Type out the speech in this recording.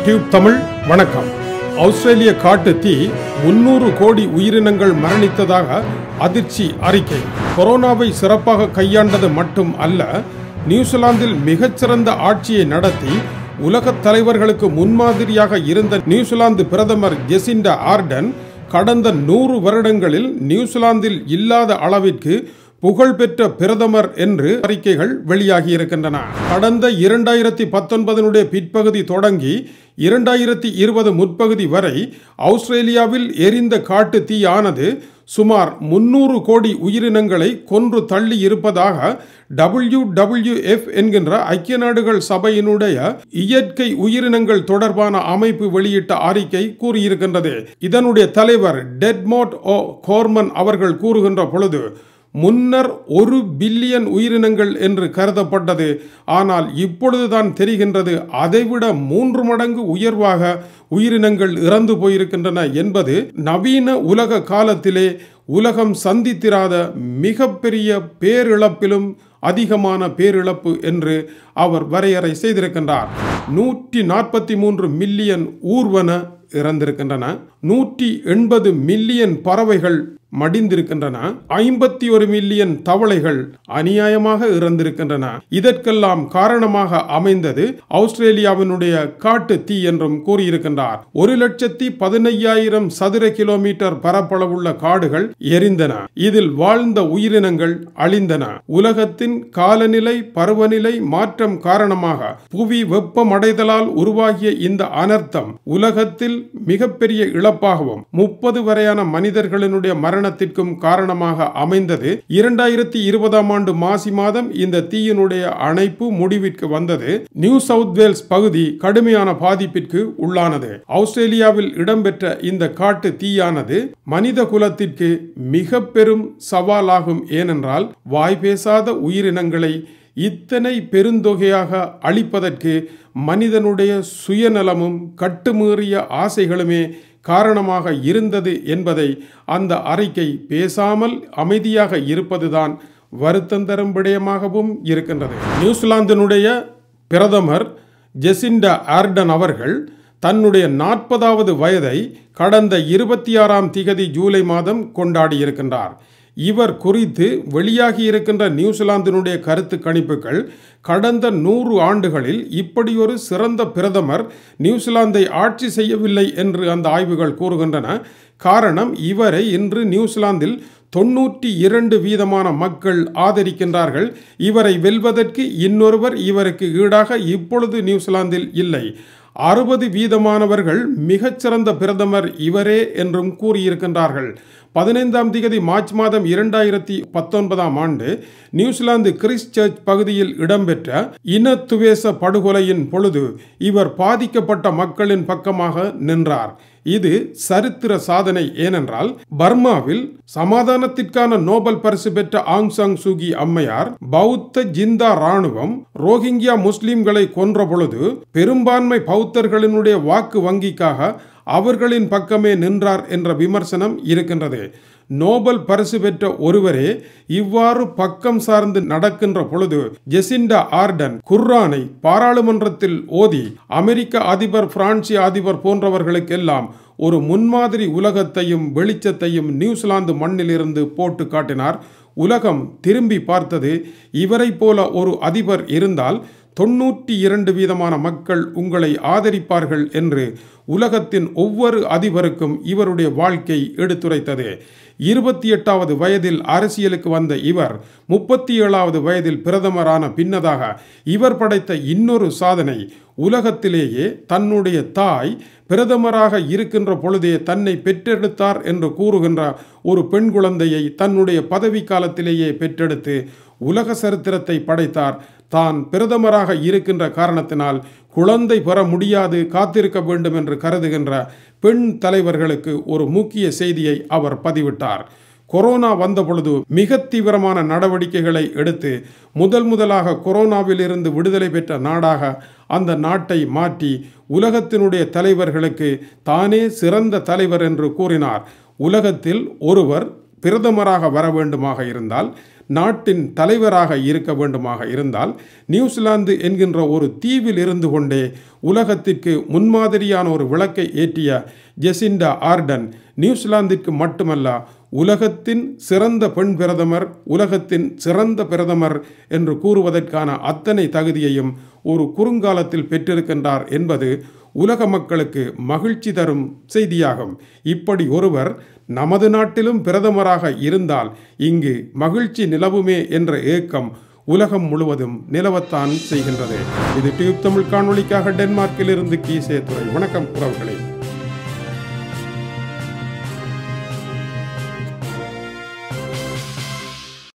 tube Tamil வணக்கம் ஆஸ்திரேலிய காட்டு தீ முன்னூறு கோடி உயிரினங்கள் மரணித்ததாக அதிர்ச்சி அறிக்கை கொரோனாவை சிறப்பாக கையாண்டது மட்டும் அல்ல நியூசிலாந்தில் மிகச்சிறந்த ஆட்சியை நடத்தி உலகத் தலைவர்களுக்கு முன்மாதிரியாக இருந்த நியூசிலாந்து பிரதமர் ஜெசிண்டா ஆர்டன் கடந்த நூறு வருடங்களில் நியூசிலாந்தில் இல்லாத அளவிற்கு புகழ்பெற்ற பிரதமர் என்று அறிக்கைகள் வெளியாகி இருக்கின்றன கடந்த இரண்டாயிரத்தி பத்தொன்பதனுடைய பிற்பகுதி தொடங்கி இரண்டாயிரத்தி இருபது முற்பகுதி வரை ஆஸ்திரேலியாவில் எரிந்த காட்டு தீயானது சுமார் முன்னூறு கோடி உயிரினங்களை கொன்று தள்ளி இருப்பதாக டபிள்யூ டபிள்யூ.எஃப் என்கின்ற ஐக்கிய நாடுகள் சபையினுடைய இயற்கை உயிரினங்கள் தொடர்பான அமைப்பு வெளியிட்ட அறிக்கை கூறியிருக்கின்றது இதனுடைய தலைவர் டெட்மோட் ஓ கோர்மன் அவர்கள் கூறுகின்ற பொழுது முன்னர் ஒரு பில்லியன் உயிரினங்கள் என்று கருதப்பட்டது ஆனால் இப்பொழுதுதான் தெரிகின்றது அதைவிட மூன்று மடங்கு உயர்வாக உயிரினங்கள் இறந்து போயிருக்கின்றன என்பது நவீன உலக காலத்திலே உலகம் சந்தித்திராத மிகப்பெரிய பேரிழப்பிலும் அதிகமான பேரிழப்பு என்று அவர் வரையறை செய்திருக்கின்றார் நூற்றி நாற்பத்தி மூன்று மில்லியன் ஊர்வன இறந்திருக்கின்றன நூற்றி எண்பது மில்லியன் பறவைகள் மடிந்திருக்கின்றன ஐம்பத்தி ஒரு மில்லியன் தவளைகள் அநியாயமாக இறந்திருக்கின்றன இதற்கெல்லாம் காரணமாக அமைந்தது ஆஸ்திரேலியாவினுடைய காட்டு தீ என்றும் கூறியிருக்கின்றார் ஒரு லட்சத்தி பதினையாயிரம் சதுர கிலோமீட்டர் பரப்பளவுள்ள காடுகள் எரிந்தன இதில் வாழ்ந்த உயிரினங்கள் அழிந்தன உலகத்தின் காலநிலை பருவநிலை மாற்றம் காரணமாக புவி வெப்பமடைதலால் உருவாகிய இந்த அனர்த்தம் உலகத்தில் மிகப்பெரிய இழப்பாகவும் முப்பது வரையான மனிதர்களினுடைய மரணத்திற்கும் காரணமாக அமைந்தது இரண்டாயிரத்தி இருபதாம் ஆண்டு மாசி மாதம் இந்த தீயினுடைய அணைப்பு முடிவிற்கு வந்தது நியூ சவுத் வேல்ஸ் பகுதி கடுமையான பாதிப்பிற்கு உள்ளானது ஆஸ்திரேலியாவில் இடம்பெற்ற இந்த காட்டு தீயானது மனித குலத்திற்கு மிக பெரும் சவாலாகும் ஏனென்றால் வாய் பேசாத உயிரினங்களை இத்தனை பெருந்தொகையாக அழிப்பதற்கு மனிதனுடைய சுயநலமும் கட்டுமீறிய ஆசைகளுமே காரணமாக இருந்தது என்பதை அந்த அறிக்கை பேசாமல் அமைதியாக இருப்பதுதான் வருத்தம் தரும் விடயமாகவும் இருக்கின்றது நியூசிலாந்தினுடைய பிரதமர் ஜெசிண்டா ஆர்டன் அவர்கள் தன்னுடைய நாற்பதாவது வயதை கடந்த இருபத்தி ஆறாம் திகதி ஜூலை மாதம் கொண்டாடியிருக்கின்றார் இவர் குறித்து வெளியாகி இருக்கின்ற நியூசிலாந்தினுடைய கருத்து கணிப்புகள் கடந்த நூறு ஆண்டுகளில் இப்படியொரு சிறந்த பிரதமர் நியூசிலாந்தை ஆட்சி செய்யவில்லை என்று அந்த ஆய்வுகள் கூறுகின்றன காரணம் இவரை இன்று நியூசிலாந்தில் தொன்னூற்றி இரண்டு வீதமான மக்கள் ஆதரிக்கின்றார்கள் இவரை வெல்வதற்கு இன்னொருவர் இவருக்கு ஈடாக இப்பொழுது நியூசிலாந்தில் இல்லை அறுபது வீதமானவர்கள் மிகச்சிறந்த பிரதமர் இவரே என்றும் கூறியிருக்கின்றார்கள் பதினைந்தாம் திகதி மார்ச் மாதம் இரண்டாயிரத்தி பத்தொன்பதாம் ஆண்டு நியூசிலாந்து கிறிஸ்ட் சர்ச் பகுதியில் இடம்பெற்ற இன துவேச படுகொலையின் பொழுது இவர் பாதிக்கப்பட்ட மக்களின் பக்கமாக நின்றார் இது சரித்திர சாதனை ஏனென்றால் பர்மாவில் சமாதானத்திற்கான நோபல் பரிசு பெற்ற ஆங் சாங் சூகி அம்மையார் பௌத்த ஜிந்தா ராணுவம் ரோஹிங்கியா முஸ்லிம்களை கொன்ற பொழுது பெரும்பான்மை பௌத்தர்களினுடைய வாக்கு வங்கிக்காக அவர்களின் பக்கமே நின்றார் என்ற விமர்சனம் இருக்கின்றது நோபல் பரிசு பெற்ற ஒருவரே இவ்வாறு பக்கம் சார்ந்து நடக்கின்ற பொழுது ஜெசிண்டா ஆர்டன் குர்ரானை பாராளுமன்றத்தில் ஓதி அமெரிக்க அதிபர் பிரான்சிய அதிபர் போன்றவர்களுக்கெல்லாம் ஒரு முன்மாதிரி உலகத்தையும் வெளிச்சத்தையும் நியூசிலாந்து மண்ணிலிருந்து போட்டு காட்டினார் உலகம் திரும்பி பார்த்தது இவரை போல ஒரு அதிபர் இருந்தால் தொன்னூற்றி இரண்டு வீதமான மக்கள் உங்களை ஆதரிப்பார்கள் என்று உலகத்தின் ஒவ்வொரு அதிபருக்கும் இவருடைய வாழ்க்கை எடுத்துரைத்தது இருபத்தி எட்டாவது வயதில் அரசியலுக்கு வந்த இவர் முப்பத்தி ஏழாவது வயதில் பிரதமரான பின்னதாக இவர் படைத்த இன்னொரு சாதனை உலகத்திலேயே தன்னுடைய தாய் பிரதமராக இருக்கின்ற பொழுதே தன்னை பெற்றெடுத்தார் என்று கூறுகின்ற ஒரு பெண் குழந்தையை தன்னுடைய பதவி காலத்திலேயே பெற்றெடுத்து உலக சரித்திரத்தை படைத்தார் தான் பிரதமராக இருக்கின்ற காரணத்தினால் குழந்தை பெற முடியாது காத்திருக்க வேண்டும் என்று கருதுகின்ற பெண் தலைவர்களுக்கு ஒரு முக்கிய செய்தியை அவர் பதிவிட்டார் கொரோனா வந்த பொழுது மிக தீவிரமான நடவடிக்கைகளை எடுத்து முதல் முதலாக கொரோனாவிலிருந்து விடுதலை பெற்ற நாடாக அந்த நாட்டை மாற்றி உலகத்தினுடைய தலைவர்களுக்கு தானே சிறந்த தலைவர் என்று கூறினார் உலகத்தில் ஒருவர் பிரதமராக வர வேண்டுமாக இருந்தால் நாட்டின் தலைவராக இருக்க வேண்டுமாக இருந்தால் நியூசிலாந்து என்கின்ற ஒரு தீவில் இருந்து கொண்டே உலகத்திற்கு முன்மாதிரியான ஒரு விளக்கை ஏற்றிய ஜெசிண்டா ஆர்டன் நியூசிலாந்திற்கு மட்டுமல்ல உலகத்தின் சிறந்த பெண் பிரதமர் உலகத்தின் சிறந்த பிரதமர் என்று கூறுவதற்கான அத்தனை தகுதியையும் ஒரு குறுங்காலத்தில் பெற்றிருக்கின்றார் என்பது உலக மக்களுக்கு மகிழ்ச்சி தரும் செய்தியாகும் இப்படி ஒருவர் நமது நாட்டிலும் பிரதமராக இருந்தால் இங்கு மகிழ்ச்சி நிலவுமே என்ற ஏக்கம் உலகம் முழுவதும் நிலவத்தான் செய்கின்றது இது டியூப் தமிழ் காணொளிக்காக டென்மார்க்கில் இருந்து கீசே துறை வணக்கம் உறவுகளே